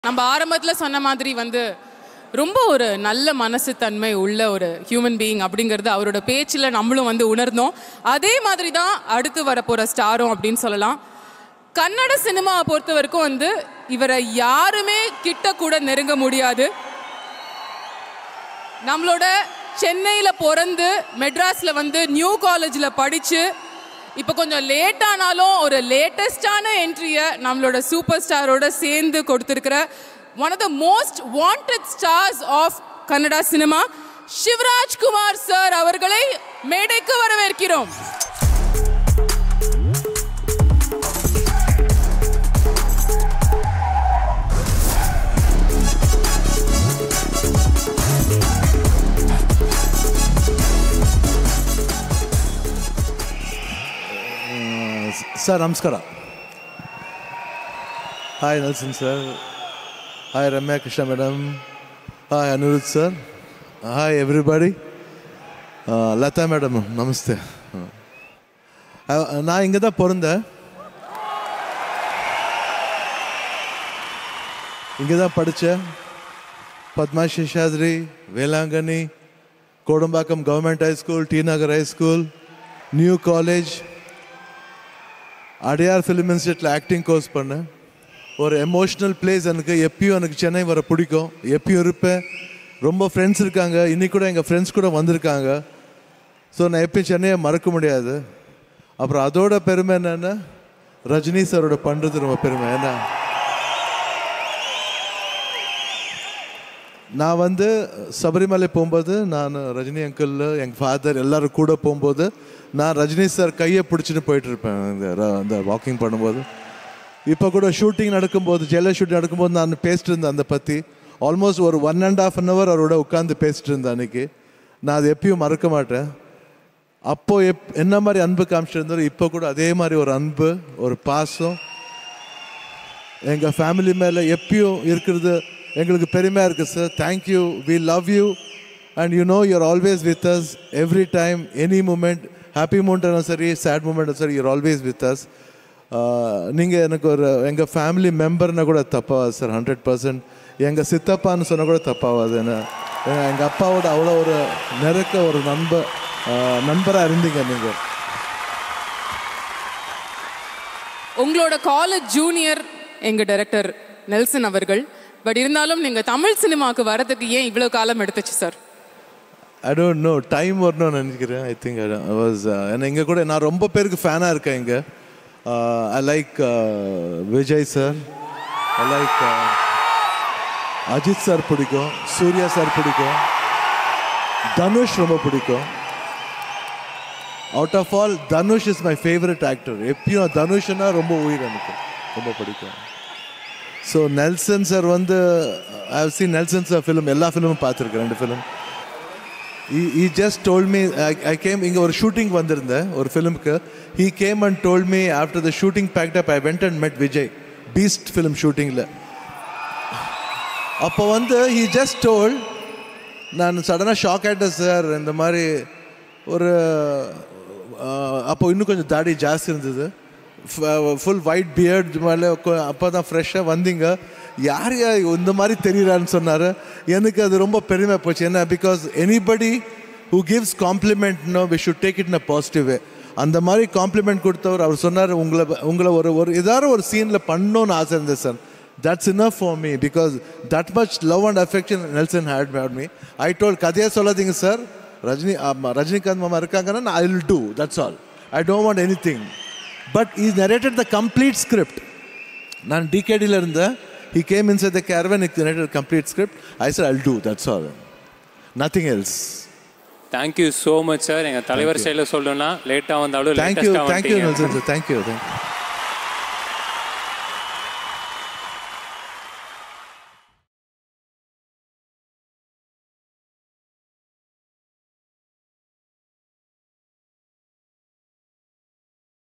நம்ம ஆரம்பத்தில் சொன்ன மாதிரி வந்து ரொம்ப ஒரு நல்ல மனசு தன்மை உள்ள ஒரு ஹியூமன் பீயிங் அப்படிங்கிறது அவரோட பேச்சில் நம்மளும் வந்து உணர்ந்தோம் அதே மாதிரி தான் அடுத்து வரப்போகிற ஸ்டாரும் அப்படின்னு சொல்லலாம் கன்னட சினிமாவை பொறுத்த வரைக்கும் வந்து இவரை யாருமே கிட்ட கூட நெருங்க முடியாது நம்மளோட சென்னையில் பிறந்து மெட்ராஸில் வந்து நியூ காலேஜில் படித்து இப்போ கொஞ்சம் லேட் ஆனாலும் ஒரு லேட்டஸ்டான என்ட்ரியை நம்மளோட சூப்பர் ஸ்டாரோட சேர்ந்து கொடுத்துருக்கிற one of the most wanted stars of Kannada cinema Shivaraj Kumar sir அவர்களை மேடைக்கு வரவேற்கிறோம் ಸರ್ ನಮಸ್ಕಾರ hi Nelson sir hi Ramya Krishna madam hi Anirudh sir hi everybody Latha madam நமஸ்தே அஹ், நான் இங்கே தான் பிறந்தேன் இங்கே தான் படித்தேன் Padma Seshadri Velankanni Kodambakkam government high school T Nagar high school new college Adyar film இன்ஸ்டியூட்டில் ஆக்டிங் கோர்ஸ் பண்ணேன் ஒரு எமோஷ்னல் பிளேஸ் எனக்கு எப்பயும் எனக்கு சென்னை வர பிடிக்கும் எப்பயும் இருப்பேன் ரொம்ப ஃப்ரெண்ட்ஸ் இருக்காங்க இன்னைக்கு கூட எங்கள் ஃப்ரெண்ட்ஸ் கூட வந்திருக்காங்க ஸோ நான் எப்பயும் சென்னையை மறக்க முடியாது அப்புறம் அதோட பெருமை என்னென்னா ரஜினி சாரோட பண்ணுறது ரொம்ப பெருமை ஏன்னா நான் வந்து சபரிமலை போகும்போது நான் ரஜினி அங்கிள் எங்கள் ஃபாதர் எல்லாரும் கூட போகும்போது நான் ரஜினி சார் கையை பிடிச்சிட்டு போயிட்டு இருப்பேன் இந்த ர- இந்த வாக்கிங் பண்ணும்போது இப்போ கூட ஷூட்டிங் நடக்கும்போது ஜெயலலிதா ஷூட்டிங் நடக்கும்போது நான் பேசிட்டு இருந்தேன் அதை பற்றி ஆல்மோஸ்ட் ஒரு one and half an hour அவரோட உட்காந்து பேசிட்டு இருந்தேன் அன்னைக்கு நான் அதை எப்பயும் மறக்க மாட்டேன் அப்போ எப் என்ன மாதிரி அன்பு காமிச்சிருந்தாரோ இப்போ கூட அதே மாதிரி ஒரு அன்பு ஒரு பாசம் எங்கள் ஃபேமிலி மேலே எப்பயும் இருக்கிறது எங்களுக்கு பெருமையாக இருக்குது sir thank you we love you and you know you're always with us every time any moment happy மூமெண்ட்டும் சரி சேட் மூமெண்ட்டும் சரி யூர் ஆல்வேஸ் வித் அஸ் நீங்கள் எனக்கு ஒரு எங்கள் ஃபேமிலி மெம்பர்னா கூட தப்பாகாது சார் ஹண்ட்ரட் பர்சன்ட் எங்கள் சித்தப்பான்னு சொன்னால் கூட தப்பாகாது என்ன எங்கள் அப்பாவோட அவ்வளோ ஒரு நெருக்க ஒரு நண்பர் நண்பராக இருந்தீங்க நீங்கள் உங்களோட காலேஜ் ஜூனியர் எங்க டைரக்டர் நெல்சன் அவர்கள் பட் இருந்தாலும் நீங்க தமிழ் சினிமாவுக்கு வரதுக்கு ஏன் இவ்வளவு காலம் எடுத்துச்சு sir I don't know time வரணும்னு நினைக்கிறேன் ஐ திங்க் ஐ வாஸ் ஏன்னா இங்கே கூட நான் ரொம்ப பேருக்கு ஃபேனாக இருக்கேன் இங்கே I like Vijay sir I like Ajith sir பிடிக்கும் சூர்யா சார் பிடிக்கும் தனுஷ் ரொம்ப பிடிக்கும் out of all Dhanush is my favourite actor எப்பயும் தனுஷ்னா ரொம்ப உயிர் எனக்கு ரொம்ப பிடிக்கும் ஸோ நெல்சன் சார் வந்து I have seen Nelson sir film எல்லா ஃபிலிமும் பார்த்துருக்கேன் ரெண்டு film he just told me I, I came இங்க ஒரு ஷூட்டிங் வந்திருந்தேன் ஒரு ஃபிலிமுக்கு he came and told me after the shooting packed up I went and met Vijay Beast film ஷூட்டிங்கில் அப்போ வந்து he just told நான் சடனாக ஷாக் ஆகிட்டேன் சார் இந்த மாதிரி ஒரு அஹ், அப்போ இன்னும் கொஞ்சம் தாடி ஜாஸ்தி இருந்தது ஃபுல் ஒயிட் பியர்ட் மேலே அப்போ தான் ஃப்ரெஷ்ஷாக வந்தீங்க யார் யார் இந்த மாதிரி தெரியறான்னு சொன்னார் எனக்கு அது ரொம்ப பெருமை போச்சு என்ன because anybody who gives compliment no we should take it in a positive way அந்த மாதிரி காம்ப்ளிமெண்ட் கொடுத்தவர் அவர் சொன்னார் உங்களை உங்களை ஒரு ஒரு ஏதாவது ஒரு சீனில் பண்ணணும்னு ஆசை இருந்தது sir that's enough for me because that much love and affection Nelson had made me I told கதையே சொல்லாதீங்க சார் ரஜினி ஆமா, ரஜினிகாந்த் மாமா இருக்காங்கன்னா நான் I will do that's all I don't want anything but is narrated the complete script நான் டிகேடியில் இருந்தேன் he came inside the caravan it narrated complete script I sir I'll do that's all nothing else thank you so much sir எங்கள் தலைவர் ஸ்டைலில் சொல்லணும்னா லேட்டாக வந்தாலும் thank you லேட்டஸ்ட்டாக தேங்க்யூ வந்துட்டீங்க நெல்சன் சார் தேங்க்யூ தேங்க்யூ